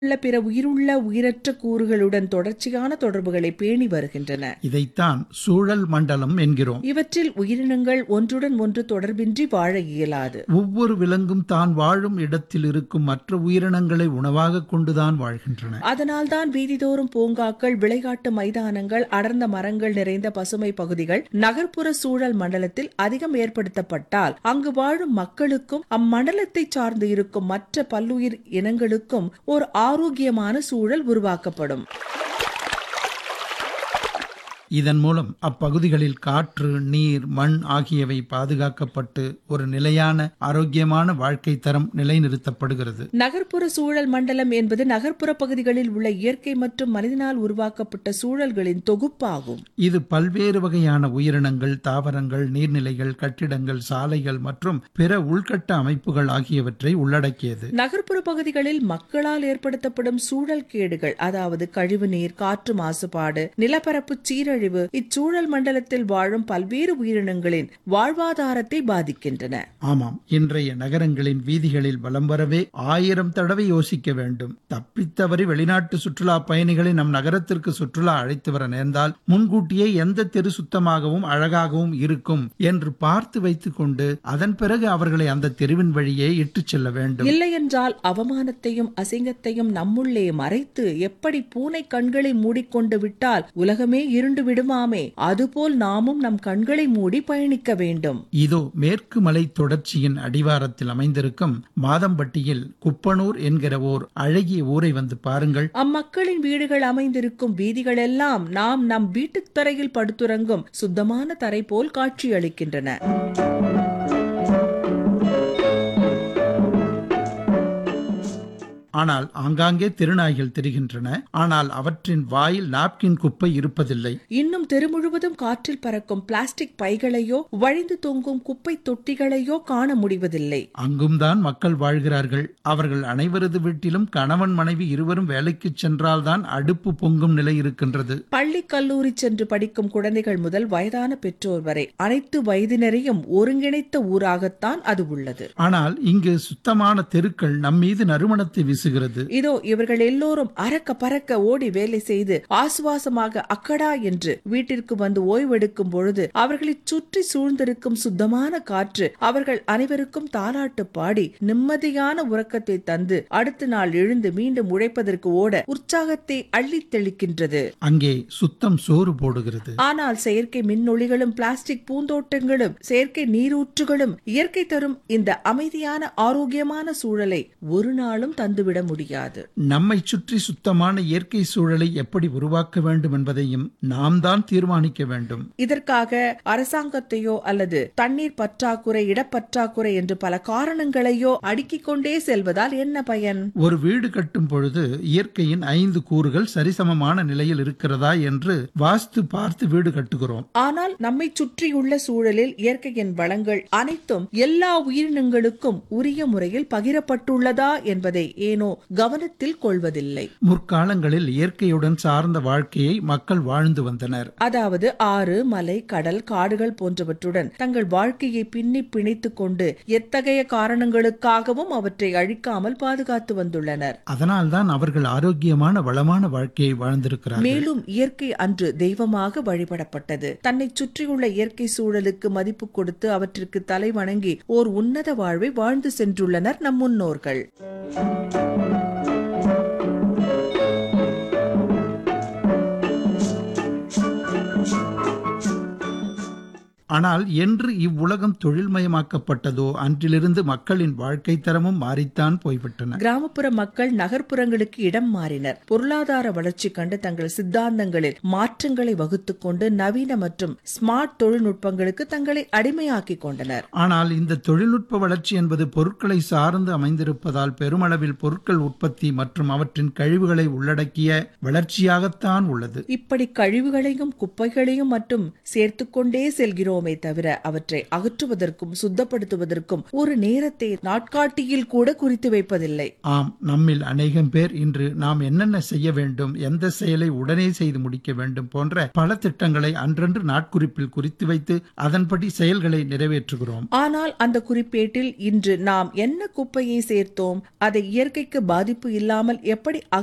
உள்ள பிற உயிருள்ள உயிரற்ற கூறுகளுடன் தொடர்ச்சியான தொடர்புகளை பேணி வருகின்றன இதைத்தான் சூழல் மண்டலம் என்கிறோம் இவற்றில் உயிரினங்கள் ஒன்றுடன் ஒன்று தொடர்பின்றி வாழ இயலாது ஒவ்வொரு விலங்கும் தான் வாழும் இடத்தில் இருக்கும் மற்ற உயிரினங்களை உணவாக கொண்டுதான் வாழ்கின்றன அதனால்தான் வீதிதோறும் பூங்காக்கள் விளையாட்டு மைதானங்கள் அடர்ந்த மரங்கள் நிறைந்த பசுமை பகுதிகள் நகர்ப்புற சூழல் மண்டலத்தில் அதிகம் ஏற்படுத்தப்பட்டால் அங்கு வாழும் மக்களுக்கும் அம்மண்டலத்தை சார்ந்து இருக்கும் மற்ற பல்லுயிர் இனங்களுக்கும் ஒரு ஆரோக்கியமான சூழல் உருவாக்கப்படும் இதன் மூலம் அப்பகுதிகளில் காற்று நீர் மண் ஆகியவை பாதுகாக்கப்பட்டு ஒரு நிலையான ஆரோக்கியமான வாழ்க்கை தரம் நிலைநிறுத்தப்படுகிறது நகர்ப்புற சூழல் மண்டலம் என்பது நகர்ப்புற பகுதிகளில் உள்ள இயற்கை மற்றும் மனிதனால் உருவாக்கப்பட்ட சூழல்களின் தொகுப்பாகும் இது பல்வேறு வகையான உயிரினங்கள் தாவரங்கள் நீர்நிலைகள் கட்டிடங்கள் சாலைகள் மற்றும் பிற உள்கட்ட அமைப்புகள் ஆகியவற்றை உள்ளடக்கியது நகர்ப்புற பகுதிகளில் மக்களால் ஏற்படுத்தப்படும் சூழல் கேடுகள் அதாவது கழிவுநீர் காற்று மாசுபாடு நிலப்பரப்பு சீரழிவு இச்சூழல் மண்டலத்தில் வாழும் பல்வேறு உயிரினங்களின் வாழ்வாதாரத்தை பாதிக்கின்றன ஆமாம் இன்றைய நகரங்களின் வீதிகளில் வலம் வரவே ஆயிரம் தடவை யோசிக்க வேண்டும் தப்பித்தவறி வெளிநாட்டு சுற்றுலா பயணிகளை நம் நகரத்திற்கு சுற்றுலா அழைத்து வர நேர்ந்தால் முன்கூட்டியே எந்த தெரு சுத்தமாகவும் அழகாகவும் இருக்கும் என்று பார்த்து வைத்துக் கொண்டு அதன் பிறகு அவர்களை அந்த தெருவின் வழியே இட்டுச் செல்ல வேண்டும் இல்லையென்றால் அவமானத்தையும் அசிங்கத்தையும் நம்முள்ளே மறைத்து எப்படி பூனை கண்களை மூடிக்கொண்டு விட்டால் உலகமே இருண்டு விடுமாமே அதுபோல் நாமும் நம் கண்களை மூடி பயணிக்க வேண்டும் இதோ மேற்கு மலை தொடர்ச்சியின் அடிவாரத்தில் அமைந்திருக்கும் மாதம்பட்டியில் குப்பனூர் என்கிற ஓர் அழகிய ஊரை வந்து பாருங்கள் அம்மக்களின் வீடுகள் அமைந்திருக்கும் வீதிகளெல்லாம் நாம் நம் வீட்டுத் தரையில் படுத்துறங்கும் சுத்தமான தரை போல் காட்சியளிக்கின்றன ஆனால் ஆங்காங்கே திருநாய்கள் தெரிகின்றன ஆனால் அவற்றின் வாயில் நாப்கின் குப்பை இருப்பதில்லை இன்னும் தெரு முழுவதும் காற்றில் பறக்கும் பிளாஸ்டிக் பைகளையோ வழிந்து தொங்கும் குப்பை தொட்டிகளையோ காண முடிவதில்லை அங்கும்தான் மக்கள் வாழ்கிறார்கள் அவர்கள் அனைவரது வீட்டிலும் கணவன் மனைவி இருவரும் வேலைக்கு சென்றால்தான் அடுப்பு பொங்கும் நிலை இருக்கின்றது பள்ளி கல்லூரி சென்று படிக்கும் குழந்தைகள் முதல் வயதான பெற்றோர் வரை அனைத்து வயதினரையும் ஒருங்கிணைத்த ஊராகத்தான் அது உள்ளது ஆனால் இங்கு சுத்தமான தெருக்கள் நம்மீது நறுமணத்தை வீசுகிறது இதோ இவர்கள் எல்லோரும் அறக்க பறக்க ஓடி வேலை செய்து ஆசுவாசமாக அக்கடா என்று வீட்டிற்கு வந்து ஓய்வெடுக்கும் பொழுது அவர்களை சுற்றி சூழ்ந்திருக்கும் சுத்தமான காற்று அவர்கள் அனைவருக்கும் தாலாட்டு பாடி நிம்மதியான உறக்கத்தை தந்து அடுத்த நாள் எழுந்து மீண்டும் உழைப்பதற்கு ஓட உற்சாகத்தை அள்ளித் தெளிக்கின்றது அங்கே சுத்தம் சோறு போடுகிறது ஆனால் செயற்கை மின்னொளிகளும் பிளாஸ்டிக் பூந்தோட்டங்களும் செயற்கை நீரூற்றுகளும் இயற்கை தரும் இந்த அமைதியான ஆரோக்கியமான சூழலை ஒரு நாளும் தந்துவிட முடியாது நம்மை சுற்றி சுத்தமான இயற்கை சூழலை எப்படி உருவாக்க வேண்டும் என்பதையும் நாம் தான் தீர்மானிக்க வேண்டும் இதற்காக அரசாங்கத்தையோ அல்லது தண்ணீர் பற்றாக்குறை இடப்பற்றாக்குறை என்று பல காரணங்களையோ அடுக்கிக் கொண்டே செல்வதால் என்ன பயன் ஒரு வீடு கட்டும் பொழுது இயற்கையின் ஐந்து கூறுகள் சரிசமமான நிலையில் இருக்கிறதா என்று வாஸ்து பார்த்து வீடு கட்டுகிறோம் ஆனால் நம்மை சுற்றியுள்ள சூழலில் இயற்கையின் வளங்கள் அனைத்தும் எல்லா உயிரினங்களுக்கும் உரிய முறையில் பகிரப்பட்டுள்ளதா என்பதை ஏனோ கவனத்தில் கொள்வதில்லை முற்காலங்களில் இயற்கையுடன் சார்ந்த வாழ்க்கையை மக்கள் வாழ்ந்து வந்தனர் அதாவது ஆறு மலை கடல் காடுகள் போன்றவற்றுடன் தங்கள் வாழ்க்கையை பின்னி பிணைத்துக் கொண்டு எத்தகைய காரணங்களுக்காகவும் அவற்றை அழிக்காமல் பாதுகாத்து வந்துள்ளனர் அதனால்தான் அவர்கள் ஆரோக்கியமான வளமான வாழ்க்கையை வாழ்ந்திருக்கிறார்கள் மேலும் இயற்கை அன்று தெய்வமாக வழிபடப்பட்டது தன்னை சுற்றியுள்ள இயற்கை சூழலுக்கு மதிப்பு கொடுத்து அவற்றிற்கு தலை வணங்கி ஓர் உன்னத வாழ்வை வாழ்ந்து சென்றுள்ளனர் நம் முன்னோர்கள் ஆனால் என்று இவ்வுலகம் தொழில்மயமாக்கப்பட்டதோ அன்றிலிருந்து மக்களின் வாழ்க்கை தரமும் மாறித்தான் போய்விட்டன கிராமப்புற மக்கள் நகர்ப்புறங்களுக்கு இடம் மாறினர் பொருளாதார வளர்ச்சி கண்டு தங்கள் சித்தாந்தங்களில் மாற்றங்களை வகுத்துக் கொண்டு நவீன மற்றும் ஸ்மார்ட் தொழில்நுட்பங்களுக்கு தங்களை அடிமையாக்கிக் கொண்டனர் ஆனால் இந்த தொழில்நுட்ப வளர்ச்சி என்பது பொருட்களை சார்ந்து அமைந்திருப்பதால் பெருமளவில் பொருட்கள் உற்பத்தி மற்றும் அவற்றின் கழிவுகளை உள்ளடக்கிய வளர்ச்சியாகத்தான் உள்ளது இப்படி கழிவுகளையும் குப்பைகளையும் மட்டும் சேர்த்துக்கொண்டே செல்கிறோமே செய்கிறோமே தவிர அவற்றை அகற்றுவதற்கும் சுத்தப்படுத்துவதற்கும் ஒரு நேரத்தை நாட்காட்டியில் கூட குறித்து வைப்பதில்லை ஆம் நம்மில் அநேகம் பேர் இன்று நாம் என்னென்ன செய்ய வேண்டும் எந்த செயலை உடனே செய்து முடிக்க வேண்டும் போன்ற பல திட்டங்களை அன்றன்று நாட்குறிப்பில் குறித்து வைத்து அதன்படி செயல்களை நிறைவேற்றுகிறோம் ஆனால் அந்த குறிப்பேட்டில் இன்று நாம் என்ன குப்பையை சேர்த்தோம் அதை இயற்கைக்கு பாதிப்பு இல்லாமல் எப்படி